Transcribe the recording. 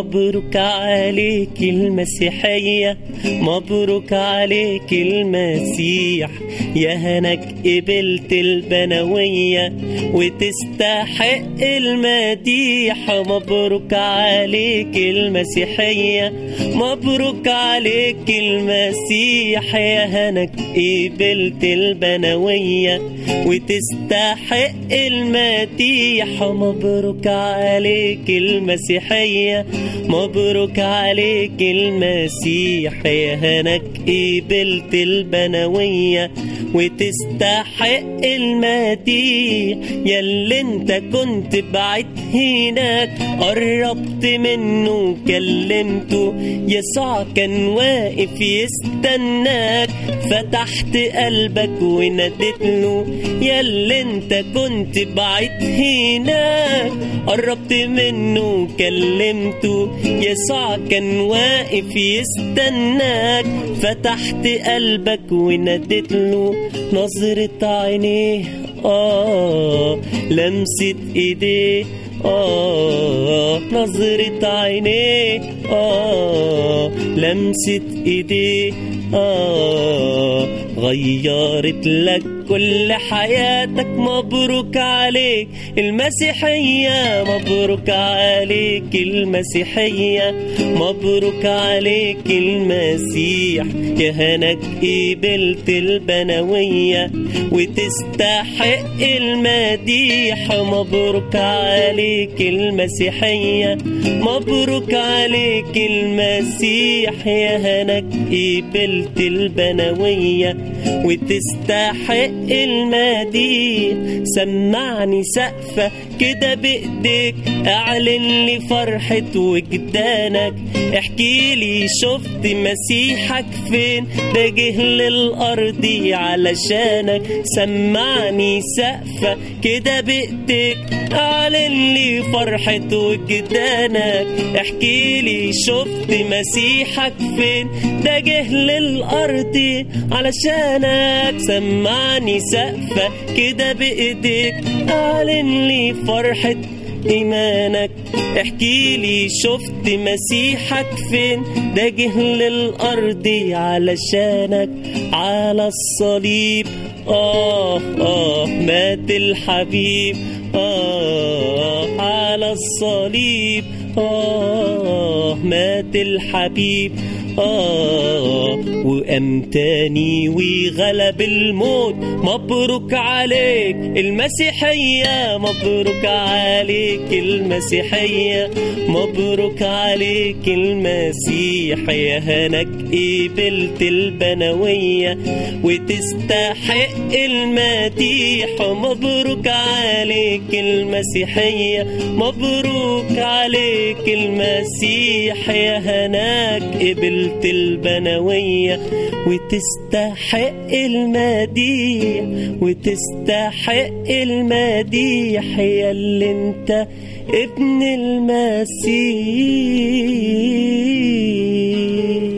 مبروك عليك المسيحية مبروك عليك المسيح يا هناك قبلت البنوية وتستحق المديح مبروك عليك المسيحية مبروك عليك المسيح يا هناك قبلت البنوية وتستحق المديح مبروك عليك المسيحية مبروك عليك المسيح يا هناك قبلت البنوية وتستحق المديح ياللي انت كنت بعيد هناك قربت منه كلمته يسوع كان واقف يستناك فتحت قلبك وناديت له ياللي انت كنت بعيد هناك قربت منه كلمته يسوع كان واقف يستناك فتحت قلبك وناديت له نظرة عينيه آه لمسة إيديه آه نظرة عينيه آه لمسة إيديه آه غيرت لك كل حياتك مبروك عليك المسيحية مبروك عليك المسيحية مبروك عليك المسيح يا هناك قبلت البنوية وتستحق المديح مبروك عليك المسيحية مبروك عليك المسيح يا هناك قبلت البنوية وتستحق المديح سمعني سقفة كده بإيديك اعلن لي فرحة وجدانك احكي لي شفت مسيحك فين ده جه للأرض علشانك سمعني سقفة كده بإيديك اعلن لي فرحة وجدانك احكي لي شفت مسيحك فين ده جه للأرض علشانك سمعني سقفة كده بإيديك اعلن لي فرحة إيمانك احكي لي شفت مسيحك فين ده جه للأرض علشانك على الصليب آه آه مات الحبيب آه على الصليب آه مات الحبيب آه وقام تاني وغلب الموت مبروك عليك المسيحية مبروك عليك المسيحية مبروك عليك المسيح يا هناك قبلت البنوية وتستحق المديح مبروك عليك المسيحية مبروك عليك المسيح يا هناك قبلت البنوية وتستحق المديح وتستحق المديح يا اللي انت ابن المسيح